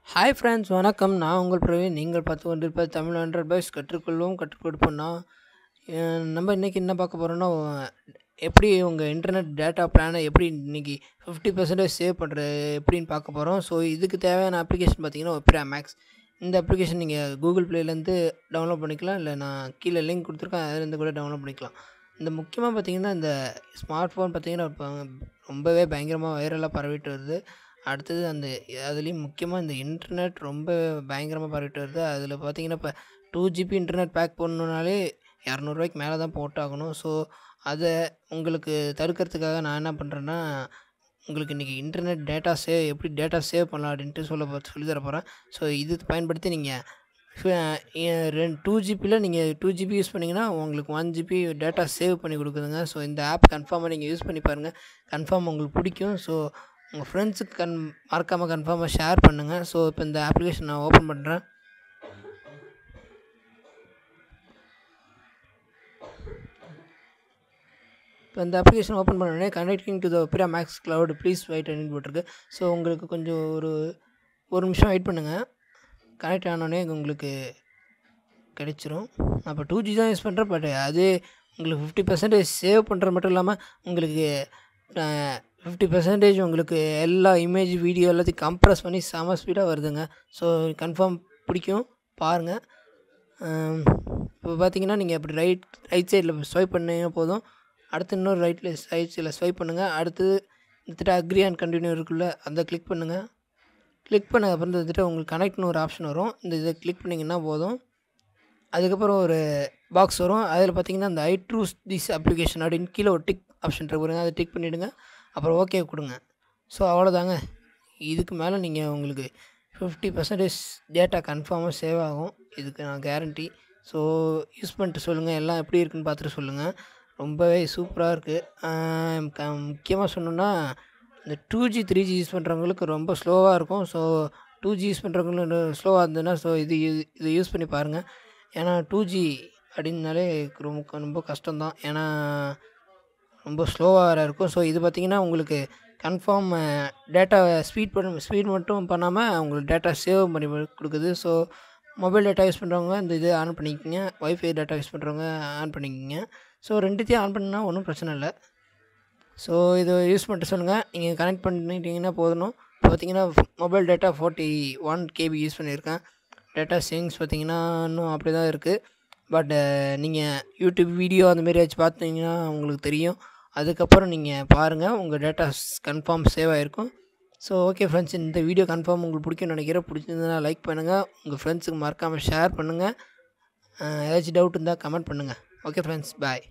hi friends வணக்கம் நான் உங்கள் பிரவீன் நீங்கள் பார்த்து கொண்டிருப்பது தமிழ் ஹண்ட்ரட் பைஸ் கற்றுக்கொள்வோம் கற்றுக் கொடுப்போம்னா அஹ் நம்ம இன்றைக்கி என்ன பார்க்க போகிறோன்னா எப்படி உங்கள் இன்டர்நெட் டேட்டா பிளானை எப்படி இன்றைக்கி ஃபிஃப்டி பர்சன்டேஜ் சேவ் பண்ணுறது எப்படின்னு பார்க்க போகிறோம் ஸோ இதுக்கு தேவையான அப்ளிகேஷன் பார்த்தீங்கன்னா ஒப்ரா மேக்ஸ் இந்த அப்ளிகேஷன் நீங்கள் கூகுள் ப்ளேலேருந்து டவுன்லோட் பண்ணிக்கலாம் இல்லை நான் கீழே லிங்க் கொடுத்துருக்கேன் அதுலேருந்து கூட டவுன்லோட் பண்ணிக்கலாம் இந்த முக்கியமாக பார்த்தீங்கன்னா இந்த ஸ்மார்ட் ஃபோன் பார்த்தீங்கன்னா இப்போ ரொம்பவே பயங்கரமாக வைரலாக பரவிட்டு வருது அடுத்தது அந்த அதுலேயும் முக்கியமாக இந்த இன்டர்நெட் ரொம்ப பயங்கரமாக பரவிட்டு வருது அதில் பார்த்தீங்கன்னா இப்போ டூ ஜிபி இன்டர்நெட் பேக் பண்ணணுனாலே இரநூறுவாய்க்கு மேலே தான் போட்டாகணும் ஸோ அதை உங்களுக்கு தடுக்கிறதுக்காக நான் என்ன பண்ணுறேன்னா உங்களுக்கு இன்றைக்கி இன்டர்நெட் டேட்டா சேவ் எப்படி டேட்டா சேவ் பண்ணலாம் அப்படின்ட்டு சொல்ல போ சொல்லி தர போகிறேன் ஸோ இது பயன்படுத்தி நீங்கள் ரெண்டு டூ ஜிபியில் நீங்கள் டூ ஜிபி யூஸ் பண்ணிங்கன்னா உங்களுக்கு ஒன் ஜிபி டேட்டா சேவ் பண்ணி கொடுக்குதுங்க ஸோ இந்த ஆப் கன்ஃபார்மாக நீங்கள் யூஸ் பண்ணி பாருங்கள் கன்ஃபார்ம் உங்களுக்கு பிடிக்கும் ஸோ உங்கள் ஃப்ரெண்ட்ஸுக்கு கன் மறக்காமல் கன்ஃபார்மாக ஷேர் பண்ணுங்கள் ஸோ இப்போ இந்த அப்ளிகேஷன் நான் ஓப்பன் பண்ணுறேன் இப்போ இந்த அப்ளிகேஷன் ஓப்பன் பண்ணோடனே connecting to the Opera Max cloud please wait அப்படின்னு போட்டிருக்கு ஸோ உங்களுக்கு கொஞ்சம் ஒரு ஒரு நிமிஷம் வெயிட் பண்ணுங்கள் கனெக்ட் ஆனோடனே உங்களுக்கு கிடைச்சிரும் நான் இப்போ டூ ஜி தான் யூஸ் பண்ணுறேன் பட் அது உங்களுக்கு ஃபிஃப்டி பர்சன்டேஜ் சேவ் பண்ணுறது மட்டும் இல்லாமல் உங்களுக்கு ஃபிஃப்டி பர்சன்டேஜ் உங்களுக்கு எல்லா இமேஜ் வீடியோ எல்லாத்தையும் கம்ப்ரஸ் பண்ணி செம ஸ்பீடாக வருதுங்க ஸோ கன்ஃபார்ம் பிடிக்கும் பாருங்கள் இப்போ பார்த்தீங்கன்னா நீங்கள் இப்படி ரைட் ரைட் சைடில் ஸ்வைப் பண்ணீங்க போதும் அடுத்து இன்னொரு ரைட்டில் ரைட் சைடில் ஸ்வைப் பண்ணுங்கள் அடுத்தது வந்துட்டு அக்ரி அண்ட் கண்டினியூ இருக்குல்ல அந்த கிளிக் பண்ணுங்கள் கிளிக் பண்ண அப்புறம் வந்துட்டு உங்களுக்கு கனெக்ட்னு ஒரு ஆப்ஷன் வரும் இந்த இதை கிளிக் பண்ணிங்கன்னா போதும் அதுக்கப்புறம் ஒரு பாக்ஸ் வரும் அதில் பார்த்தீங்கன்னா இந்த ஐ ட்ரூஸ் திஸ் அப்ளிகேஷன் அப்படின்னு கீழே ஒரு டிக் ஆப்ஷன் இருக்கு பாருங்க அதை டிக் பண்ணிவிடுங்க அப்புறம் ஓகே கொடுங்க ஸோ அவ்வளோதாங்க இதுக்கு மேலே நீங்கள் உங்களுக்கு ஃபிஃப்டி பர்சன்டேஜ் டேட்டா கன்ஃபார்மாக சேவ் ஆகும் இதுக்கு நான் கேரண்டி ஸோ யூஸ் பண்ணிட்டு சொல்லுங்கள் எல்லாம் எப்படி இருக்குன்னு பார்த்துட்டு சொல்லுங்கள் ரொம்பவே சூப்பராக இருக்குது முக்கியமாக சொன்னோன்னா இந்த two G three G use பண்ணுறவங்களுக்கு ரொம்ப ஸ்லோவாக இருக்கும் ஸோ டூ ஜி யூஸ் பண்ணுறவங்களுக்கு ஸ்லோவாக இருந்ததுன்னா ஸோ இது இதை யூஸ் பண்ணி பாருங்கள் ஏன்னா டூ ஜி அப்படின்னாலே ரொம்ப ரொம்ப கஷ்டம்தான் ஏன்னா ரொம்ப ஸ்லோவாக வேறு இருக்கும் ஸோ இது பார்த்திங்கன்னா உங்களுக்கு கன்ஃபார்ம் டேட்டா ஸ்பீட் பண்ண ஸ்பீட் மட்டும் பண்ணாமல் உங்களுக்கு டேட்டா சேவ் பண்ணி கொடுக்குது ஸோ மொபைல் டேட்டா யூஸ் பண்ணுறவங்க இந்த இது ஆன் பண்ணிக்கோங்க ஒய்ஃபை டேட்டா யூஸ் பண்ணுறவங்க ஆன் பண்ணிக்கோங்க ஸோ ரெண்டுத்தையும் ஆன் பண்ணால் ஒன்றும் பிரச்சனை இல்லை ஸோ இதை யூஸ் பண்ணிட்டு சொல்லுங்கள் நீங்கள் கனெக்ட் பண்ணிட்டீங்கன்னா போதணும் இப்போ பார்த்தீங்கன்னா mobile data forty one KB use பண்ணியிருக்கேன் டேட்டா சேவிங்ஸ் பார்த்தீங்கன்னா இன்னும் அப்படி தான் இருக்குது பட் நீங்கள் யூடியூப் வீடியோ அந்தமாரி வச்சு பார்த்தீங்கன்னா உங்களுக்கு தெரியும் அதுக்கப்புறம் நீங்கள் பாருங்கள் உங்கள் டேட்டாஸ் கன்ஃபார்ம் சேவ் ஆகிருக்கும் ஸோ ஓகே ஃப்ரெண்ட்ஸ் இந்த வீடியோ கன்ஃபார்ம் உங்களுக்கு பிடிக்கும்னு நினைக்கிறேன் பிடிச்சிருந்ததுன்னா லைக் பண்ணுங்கள் உங்கள் ஃப்ரெண்ட்ஸுக்கு மறக்காமல் ஷேர் பண்ணுங்கள் ஏதாச்சும் டவுட் இருந்தால் கமெண்ட் பண்ணுங்கள் ஓகே ஃப்ரெண்ட்ஸ் பாய்